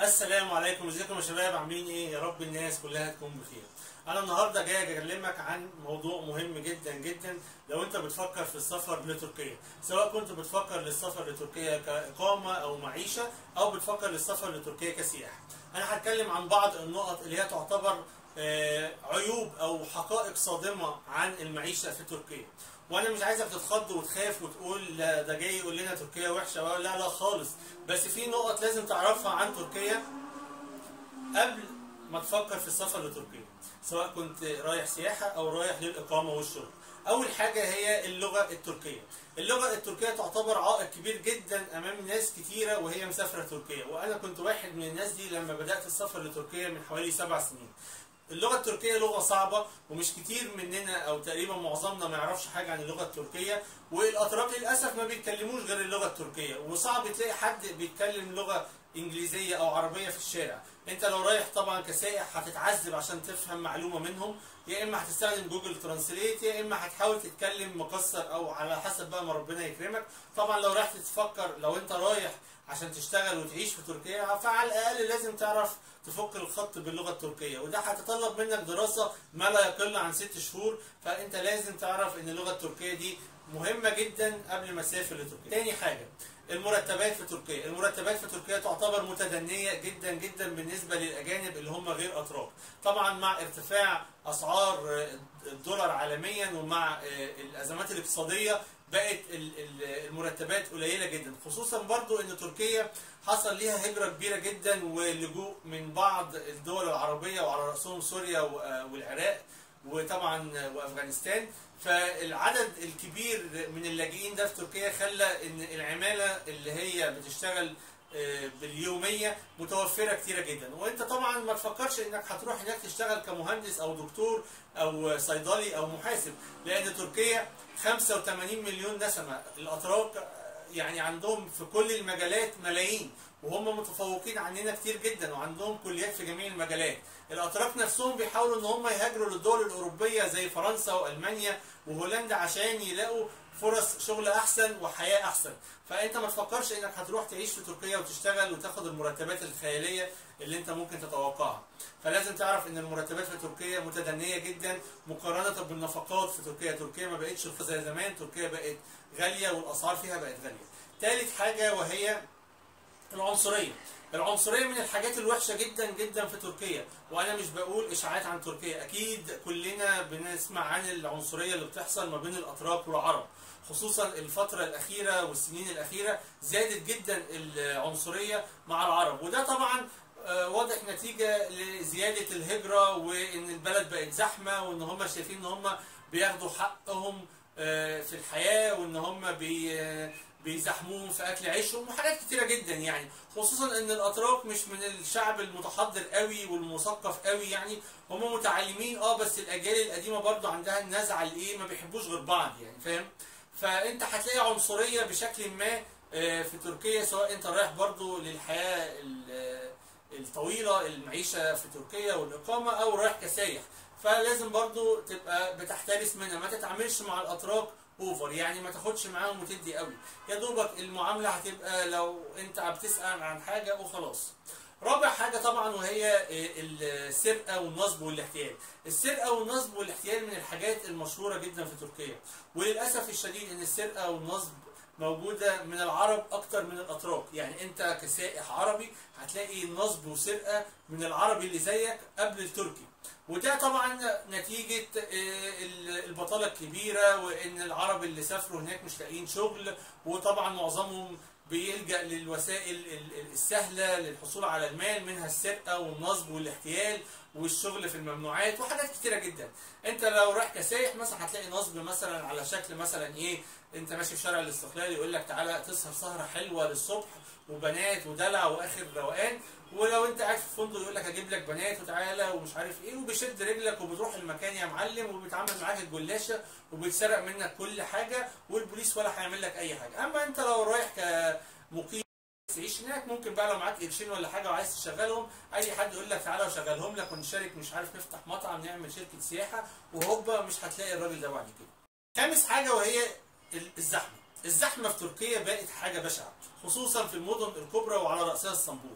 السلام عليكم ازيكم يا شباب عاملين ايه يا رب الناس كلها تكون بخير انا النهارده جاي اكلمك عن موضوع مهم جدا جدا لو انت بتفكر في السفر لتركيا سواء كنت بتفكر للسفر لتركيا كاقامه او معيشه او بتفكر للسفر لتركيا كسياحه انا هتكلم عن بعض النقط اللي هي تعتبر آه، عيوب او حقائق صادمه عن المعيشه في تركيا وانا مش عايزك تتخض وتخاف وتقول لا ده جاي يقول لنا تركيا وحشه ولا لا لا خالص بس في نقط لازم تعرفها عن تركيا قبل ما تفكر في السفر لتركيا سواء كنت رايح سياحه او رايح للاقامه والشغل اول حاجه هي اللغه التركيه اللغه التركيه تعتبر عائق كبير جدا امام ناس كتيره وهي مسافره تركيا وانا كنت واحد من الناس دي لما بدات السفر لتركيا من حوالي سبع سنين اللغة التركية لغة صعبة ومش كتير مننا أو تقريبا معظمنا ما يعرفش حاجة عن اللغة التركية والأتراك للأسف ما بيتكلموش غير اللغة التركية وصعب تلاقي حد بيتكلم لغة إنجليزية أو عربية في الشارع أنت لو رايح طبعا كسائح هتتعذب عشان تفهم معلومة منهم يا إما هتستخدم جوجل ترانسليت يا إما هتحاول تتكلم مكسر أو على حسب بقى ما ربنا يكرمك طبعا لو رايح تتفكر لو أنت رايح عشان تشتغل وتعيش في تركيا فعلى الأقل لازم تعرف تفك الخط باللغه التركيه وده هيتطلب منك دراسه ما لا يقل عن ست شهور فانت لازم تعرف ان اللغه التركيه دي مهمه جدا قبل ما تسافر لتركيا. تاني حاجه المرتبات في تركيا، المرتبات في تركيا تعتبر متدنيه جدا جدا بالنسبه للاجانب اللي هم غير اتراك. طبعا مع ارتفاع اسعار الدولار عالميا ومع الازمات الاقتصاديه بقت المرتبات قليله جدا خصوصا برضو ان تركيا حصل ليها هجره كبيره جدا ولجوء من بعض الدول العربيه وعلى راسهم سوريا والعراق وطبعا وافغانستان فالعدد الكبير من اللاجئين ده في تركيا خلى ان العماله اللي هي بتشتغل باليوميه متوفره كتيره جدا وانت طبعا ما تفكرش انك هتروح هناك تشتغل كمهندس او دكتور او صيدلي او محاسب لان تركيا 85 مليون نسمه الاتراك يعني عندهم في كل المجالات ملايين وهم متفوقين عننا كتير جدا وعندهم كليات في جميع المجالات الاتراك نفسهم بيحاولوا ان هم يهاجروا للدول الاوروبيه زي فرنسا والمانيا وهولندا عشان يلاقوا فرص شغل احسن وحياه احسن فانت ما تفكرش انك هتروح تعيش في تركيا وتشتغل وتاخد المرتبات الخياليه اللي انت ممكن تتوقعها فلازم تعرف ان المرتبات في تركيا متدنيه جدا مقارنه بالنفقات في تركيا تركيا ما بقتش زي زمان تركيا بقت غاليه والاسعار فيها بقت غاليه ثالث حاجه وهي العنصريه العنصريه من الحاجات الوحشه جدا جدا في تركيا وانا مش بقول اشاعات عن تركيا اكيد كلنا بنسمع عن العنصريه اللي بتحصل ما بين الاتراك والعرب خصوصا الفتره الاخيره والسنين الاخيره زادت جدا العنصريه مع العرب وده طبعا واضح نتيجه لزياده الهجره وان البلد بقت زحمه وان هم شايفين ان هم بياخدوا حقهم في الحياه وان هم بي بيزحموهم في اكل عيشهم وحاجات كتيره جدا يعني خصوصا ان الاتراك مش من الشعب المتحضر قوي والمثقف قوي يعني هم متعلمين اه بس الاجيال القديمه برضو عندها النزعه الايه ما بيحبوش غير بعض يعني فاهم فانت هتلاقي عنصريه بشكل ما في تركيا سواء انت رايح برضو للحياه الطويله المعيشه في تركيا والاقامه او رايح كسايح فلازم برضو تبقى بتحترس منها ما تتعاملش مع الاتراك اوفر يعني ما تاخدش معاهم وتدي قوي يا دوبك المعامله هتبقى لو انت بتسال عن حاجه وخلاص رابع حاجة طبعا وهي السرقة والنصب والاحتيال. السرقة والنصب والاحتيال من الحاجات المشهورة جدا في تركيا، وللأسف الشديد إن السرقة والنصب موجودة من العرب أكتر من الأتراك، يعني أنت كسائح عربي هتلاقي نصب وسرقة من العربي اللي زيك قبل التركي. وده طبعا نتيجة البطالة الكبيرة وإن العرب اللي سافروا هناك مش لاقيين شغل وطبعا معظمهم بيلجأ للوسائل السهلة للحصول على المال منها السرقة والنصب والاحتيال والشغل في الممنوعات وحاجات كتيرة جدا انت لو رايح كسايح مثلا هتلاقي نصب مثلا على شكل مثلا ايه انت ماشي في شارع الاستقلال يقول لك تعالى تسهر سهرة حلوة للصبح وبنات ودلع واخر روقان ولو انت قاعد في فندق يقول لك اجيب لك بنات وتعالى ومش عارف ايه وبيشد رجلك وبتروح المكان يا معلم وبيتعامل معاك الجلاشه وبيتسرق منك كل حاجه والبوليس ولا هيعمل لك اي حاجه اما انت لو رايح كمقيم تعيش هناك ممكن بقى لو معاك قرشين ولا حاجه وعايز تشغلهم اي حد يقول لك تعالى وشغلهم لك ونشارك مش عارف نفتح مطعم نعمل شركه سياحه وهوبا مش هتلاقي الراجل ده بعد كده. خامس حاجه وهي الزحمه. الزحمه في تركيا بقت حاجه بشعه خصوصا في المدن الكبرى وعلى راسها اسطنبول.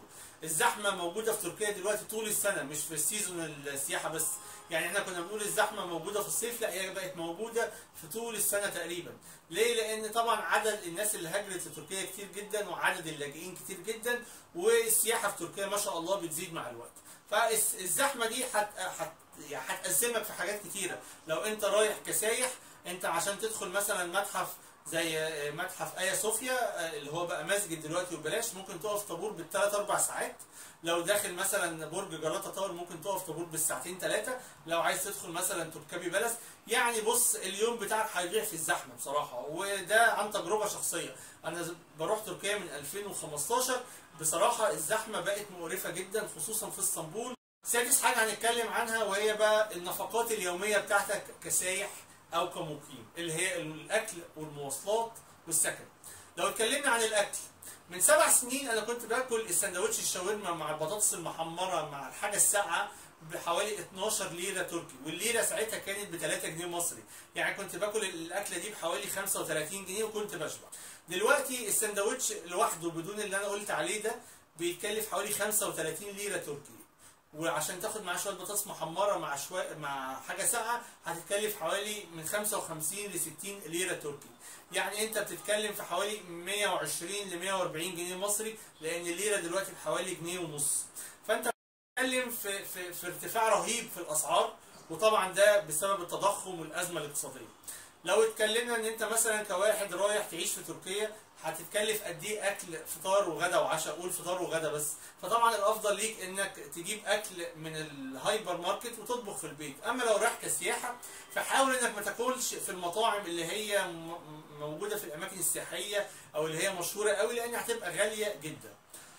الزحمه موجوده في تركيا دلوقتي طول السنه مش في السيزون السياحه بس يعني احنا كنا بنقول الزحمه موجوده في الصيف لا هي بقت موجوده في طول السنه تقريبا ليه لان طبعا عدد الناس اللي هاجرت لتركيا كتير جدا وعدد اللاجئين كتير جدا والسياحه في تركيا ما شاء الله بتزيد مع الوقت فالزحمه دي هت هت يعني هتأزمك في حاجات كتيره لو انت رايح كسايح انت عشان تدخل مثلا متحف زي متحف ايا صوفيا اللي هو بقى مسجد دلوقتي وبلاش ممكن تقف طابور بالثلاث اربع ساعات لو داخل مثلا برج جلاتا تاور ممكن تقف طابور بالساعتين ثلاثه لو عايز تدخل مثلا تركبي بلس يعني بص اليوم بتاعك هيضيع في الزحمه بصراحه وده عن تجربه شخصيه انا بروح تركيا من 2015 بصراحه الزحمه بقت مقرفه جدا خصوصا في اسطنبول سادس حاجه هنتكلم عنها وهي بقى النفقات اليوميه بتاعتك كسايح او كمقيم اللي هي الاكل والمواصلات والسكن لو اتكلمنا عن الاكل من سبع سنين انا كنت باكل السندوتش الشاورما مع البطاطس المحمره مع الحاجه الساقعه بحوالي 12 ليره تركي والليره ساعتها كانت ب 3 جنيه مصري يعني كنت باكل الاكله دي بحوالي 35 جنيه وكنت بشبع دلوقتي السندوتش لوحده بدون اللي انا قلت عليه ده بيتكلف حوالي 35 ليره تركي وعشان تاخد معاه شويه بطاطس محمره مع شويه مع حاجه ساقعه هتتكلف حوالي من 55 ل 60 ليره تركي يعني انت بتتكلم في حوالي 120 ل 140 جنيه مصري لان الليره دلوقتي بحوالي جنيه ونص فانت بتتكلم في, في, في ارتفاع رهيب في الاسعار وطبعا ده بسبب التضخم والازمه الاقتصاديه لو اتكلمنا ان انت مثلا كواحد رايح تعيش في تركيا هتتكلف قد ايه اكل فطار وغدا وعشاء قول فطار وغدا بس فطبعا الافضل ليك انك تجيب اكل من الهايبر ماركت وتطبخ في البيت اما لو رايح كسياحه فحاول انك ما تاكلش في المطاعم اللي هي موجوده في الاماكن السياحيه او اللي هي مشهوره قوي لان هتبقى غاليه جدا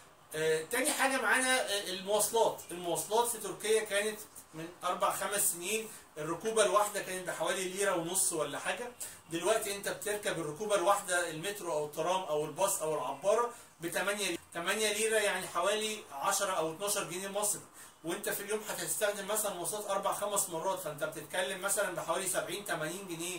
آه تاني حاجه معانا المواصلات المواصلات في تركيا كانت من اربع خمس سنين الركوبه الواحده كانت بحوالي ليره ونص ولا حاجه دلوقتي انت بتركب الركوبه الواحده المترو او الترام او الباص او العباره ب 8 ليره 8 ليره يعني حوالي 10 او 12 جنيه مصري وانت في اليوم هتستخدم مثلا مواصلات اربع خمس مرات فانت بتتكلم مثلا بحوالي 70 80 جنيه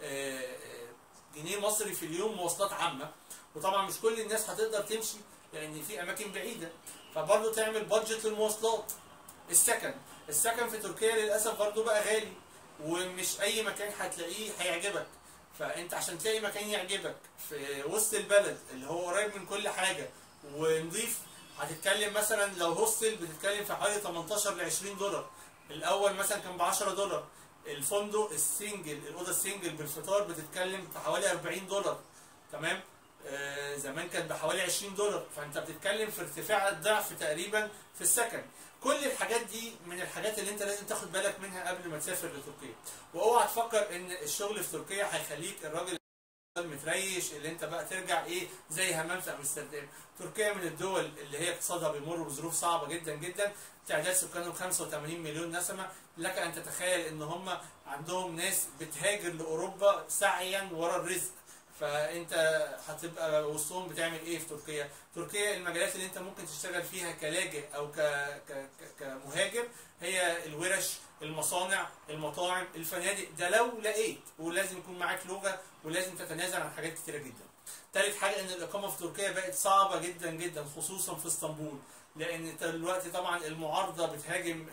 جنيه مصري في اليوم مواصلات عامه وطبعا مش كل الناس هتقدر تمشي لان في اماكن بعيده فبرضه تعمل بادجت للمواصلات السكن السكن في تركيا للاسف برضه بقى غالي ومش اي مكان هتلاقيه هيعجبك فانت عشان تلاقي مكان يعجبك في وسط البلد اللي هو قريب من كل حاجه ونضيف هتتكلم مثلا لو هوستل بتتكلم في حوالي 18 ل 20 دولار الاول مثلا كان ب 10 دولار الفندق السنجل الاوضه السنجل بالفطار بتتكلم في حوالي 40 دولار تمام آه زمان كانت بحوالي 20 دولار فانت بتتكلم في ارتفاع الضعف تقريبا في السكن كل الحاجات دي من الحاجات اللي انت لازم تاخد بالك منها قبل ما تسافر لتركيا واوعى تفكر ان الشغل في تركيا هيخليك الراجل المتريش اللي انت بقى ترجع ايه زي همام في امستردام تركيا من الدول اللي هي اقتصادها بيمر بظروف صعبه جدا جدا تعداد سكانهم 85 مليون نسمه لك ان تتخيل ان هم عندهم ناس بتهاجر لاوروبا سعيا ورا الرزق فانت هتبقى وسطهم بتعمل ايه في تركيا؟ تركيا المجالات اللي انت ممكن تشتغل فيها كلاجئ او ك... ك... كمهاجر هي الورش، المصانع، المطاعم، الفنادق ده لو لقيت ولازم يكون معاك لغه ولازم تتنازل عن حاجات كتيره جدا. ثالث حاجه ان الاقامه في تركيا بقت صعبه جدا جدا خصوصا في اسطنبول لان دلوقتي طبعا المعارضه بتهاجم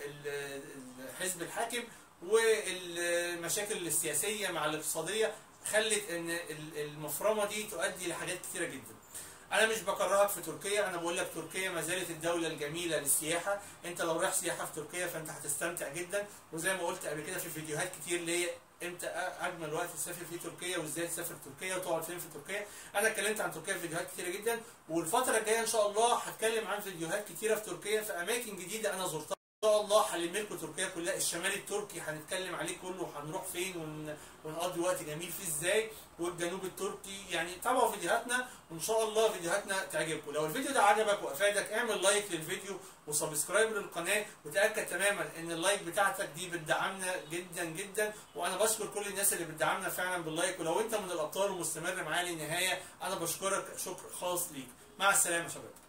الحزب الحاكم والمشاكل السياسيه مع الاقتصاديه خلت ان المفرمه دي تؤدي لحاجات كتيره جدا انا مش بكرهك في تركيا انا بقول لك تركيا ما زالت الدوله الجميله للسياحه انت لو رايح سياحه في تركيا فانت هتستمتع جدا وزي ما قلت قبل كده في فيديوهات كتير اللي هي امتى اجمل وقت تسافر فيه تركيا وازاي تسافر تركيا وتقعد فين في تركيا انا اتكلمت عن تركيا في فيديوهات كتيره جدا والفتره الجايه ان شاء الله هتكلم عن فيديوهات كتيره في تركيا في اماكن جديده انا زرتها ان شاء الله هلم لكم تركيا كلها الشمال التركي هنتكلم عليه كله وهنروح فين ون... ونقضي وقت جميل فيه ازاي والجنوب التركي يعني تابعوا فيديوهاتنا وان شاء الله فيديوهاتنا تعجبكم لو الفيديو ده عجبك وافادك اعمل لايك للفيديو وسبسكرايب للقناه وتاكد تماما ان اللايك بتاعتك دي بتدعمنا جدا جدا وانا بشكر كل الناس اللي بتدعمنا فعلا باللايك ولو انت من الابطال ومستمر معايا للنهايه انا بشكرك شكر خاص ليك مع السلامه يا شباب